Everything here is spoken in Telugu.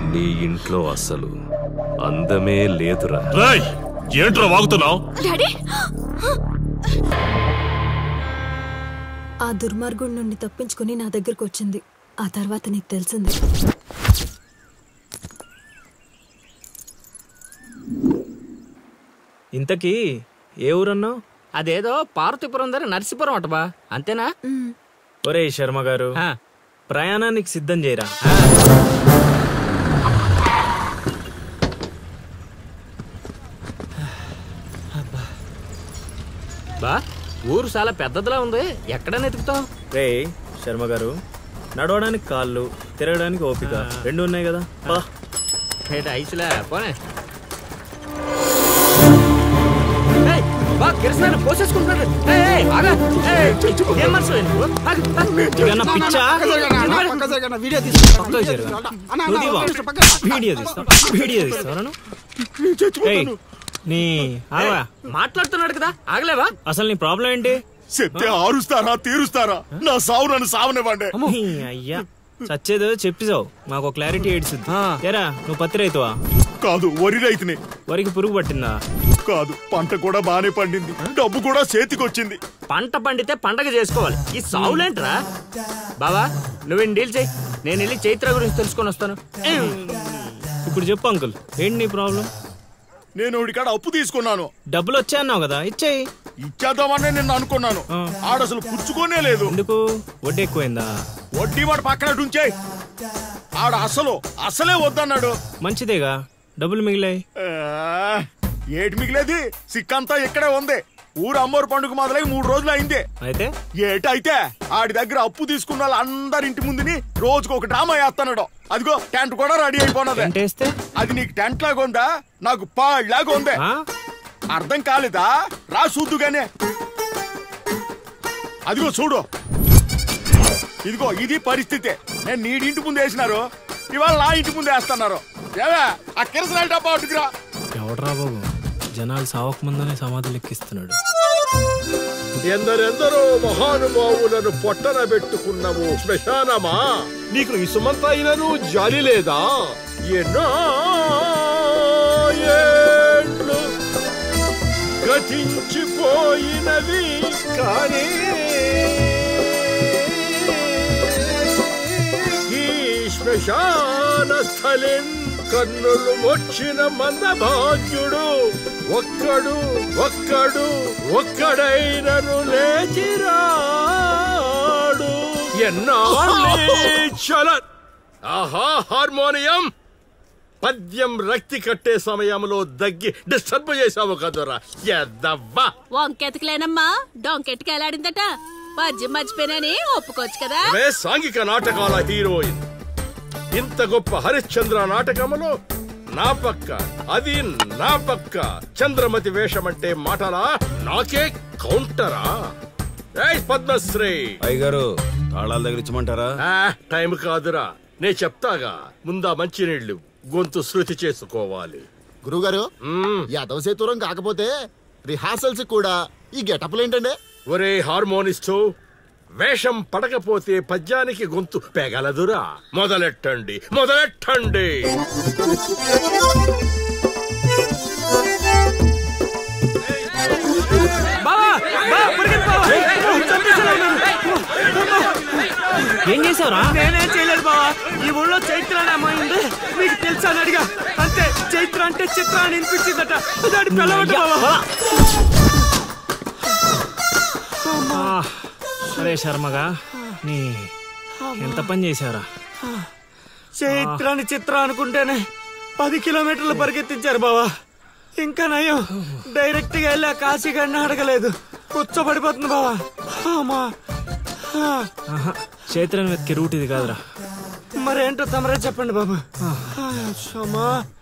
నీ ఇంట్లో అసలు అందమే లేదురా రాయ్ ఏంట్రా వాగుతున్నావు డాడీ ఆ దుర్మార్గుడి నుండి తప్పించుకుని నా దగ్గరకు వచ్చింది ఆ తర్వాత నీకు తెలిసింది ఇంతకీ ఏ ఊరన్నావు అదేదో పార్వతీపురం దగ్గర నరసీపురం అట బా అంతేనా ఒరే శర్మ గారు ఆ. ప్రయాణానికి సిద్ధం చేయరా బా ఊరు చాలా పెద్దదిలా ఉంది ఎక్కడ ఎతుకుతాం రే శర్మ గారు నడవడానికి కాళ్ళు తిరగడానికి ఓపిక రెండు ఉన్నాయి కదా పా. ఏంటి ఐసులే పోనే ఏయ్, బా కిరసనాయలు పోసేసుకుంటున్నాడు ఏయ్, ఏయ్, ఆగా. ఏయ్, ఏం మనసు నువ్వు? ఆగు, ఆగు. నీకన్నా పిచ్చా వీడియో తీసుకో పక్కకు జరగరా. నువ్వు తీవా? వీడియో తీస్తా వీడియో తీస్తావా నువ్వు? ఏయ్, నీ ఆవా మాట్లాడుతున్నాడు కదా ఆగలేవా అసలు నీ ప్రాబ్లం ఏంటి చెప్తే ఆరుస్తారా తీరుస్తారా నా సావు నన్ను సావనివ్వండి నీ అయ్యా చచ్చేదో చెప్పిసావు మాకు క్లారిటీ ఏడ్చుద్ది ఆ. ఎరా నువ్వు పత్తి రైతువా కాదు వరి రైతుని వరికి పురుగు పట్టిందా కాదు పంట కూడా బానే పండింది డబ్బు కూడా చేతికొచ్చింది పంట పండితే పండగ చేసుకోవాలి ఈ సావులేంట్రా బావా నువ్వేం డీల్ చేయి నేను వెళ్ళి చైత్ర గురించి తెలుసుకొని వస్తాను ఇప్పుడు చెప్పు అంకుల్ ఏంటి నీ ప్రాబ్లం నేను ఇక్కడ అప్పు తీసుకున్నాను డబ్బులు వచ్చాయన్నావు కదా ఇచ్చేయి ఇచ్చేద్దామని నేను అనుకున్నాను ఆ. ఆడసలు పుచ్చుకోనే లేదు ఎందుకు వడ్డీ ఎక్కువైందా వడ్డీ వాడు పక్కన ఉంచే ఆడ అసలు అసలే వద్దన్నాడు మంచిదేగా డబ్బులు మిగిలాయి ఆ, ఏటి మిగిలేది సిక్కంతా ఇక్కడే ఉంది ఊరు అమ్మోరు పండుగ మొదలై మూడు రోజులు అయింది అయితే ఏటైతే ఆడి దగ్గర అప్పు తీసుకున్న వాళ్ళందరి ఇంటి ముందుని రోజుకు ఒక డ్రామా వేస్తున్నాడు అదిగో టెంట్ కూడా రెడీ అయిపోయినది టెంట్ వేస్తే అది నీకు టెంట్ లాగా ఉందా నాకు పాళ్ళలాగా ఉంది ఆ? అర్థం కాలేదా రా చూద్దుగానే అదిగో చూడు ఇదిగో ఇది పరిస్థితి నేను నీడి ఇంటి ముందు వేసినారు ఇవాళ నా ఇంటి ముందు వేస్తున్నారు ఏవే ఆ కిరసనాల డబ్బా అటుకురా ఎవడరా బాబు జనాలు సావక ముందనే సమాధులు ఎక్కిస్తున్నాడు ఎందరెందరో మహానుభావులను పొట్టన పెట్టుకున్నవు శ్మశానమా నీకు ఇసుమంత అయినను జాలి లేదా ఎన్నో ఏండ్లు గతించిపోయినవి కానీ ఈ శ్మశాన స్థలిన్ కన్నులు మొచ్చిన మందభాగ్యుడు ఒక్కడు ఒక్కడు ఒక్కడైనను లేచిరాడు ఎన్నాళ్ళీ చల ఆహా హార్మోనియం పద్యం రక్తి కట్టే సమయంలో దగ్గి డిస్టర్బ్ చేసావు కదరా ఎద్దవ్వా వంకెతకలేనమ్మా డొంకెట్టుకు ఎలాడిందట పద్యం మర్చిపోయినని ఒప్పుకోవచ్చు కదా అవే సాంఘిక నాటకాల హీరోయిన్ ఇంత గొప్ప హరిశ్చంద్ర నాటకములో నా పక్క అది నా పక్క చంద్రమతి వేషమంటే మాటలా నాకే కౌంటరా ఏయ్ పద్మశ్రీ అయ్యగారు తాళాల దగ్గర ఇచ్చమంటారా ఆ, టైం కాదురా నే చెప్తాగా ముందా మంచినీళ్ళు గొంతు శృతి చేసుకోవాలి గురుగారు మ్మ్. యాదవ సేతురం కాకపోతే రిహార్సల్స్ కూడా ఈ గెటప్లు ఏంటండి ఒరే హార్మోనిస్టు వేషం పడకపోతే పద్యానికి గొంతు పెగలదురా మొదలెట్టండి మొదలెట్టండి బావా బావా, పరిగెత్తు బావా. చంపేసేలా ఉన్నాను. ఏం చేసావురా నేనేం చేయలేదు బావా ఈ ఊళ్ళో చైత్ర అనే అమ్మాయి ఉంది మీకు తెలుసా అని అడిగా అంతే చైత్ర అంటే చిత్ర అని వినిపించిందట దాడి పిల్లవట బావా సరే శర్మగా నీ ఎంత పని చేశారా చైత్రాన్ని చిత్ర అనుకుంటేనే పది కిలోమీటర్లు పరిగెత్తించారు బావా ఇంకా నయం డైరెక్ట్ గా వెళ్ళి ఆ కాశీగాడిని అడగలేదు కూర్చోబడిపోతుంది బావా అమ్మా ఆ, ఆహా, చైత్రని వెతికి రూట్ ఇది కాదురా మరేంటో తమరే చెప్పండి బాబు అమ్మా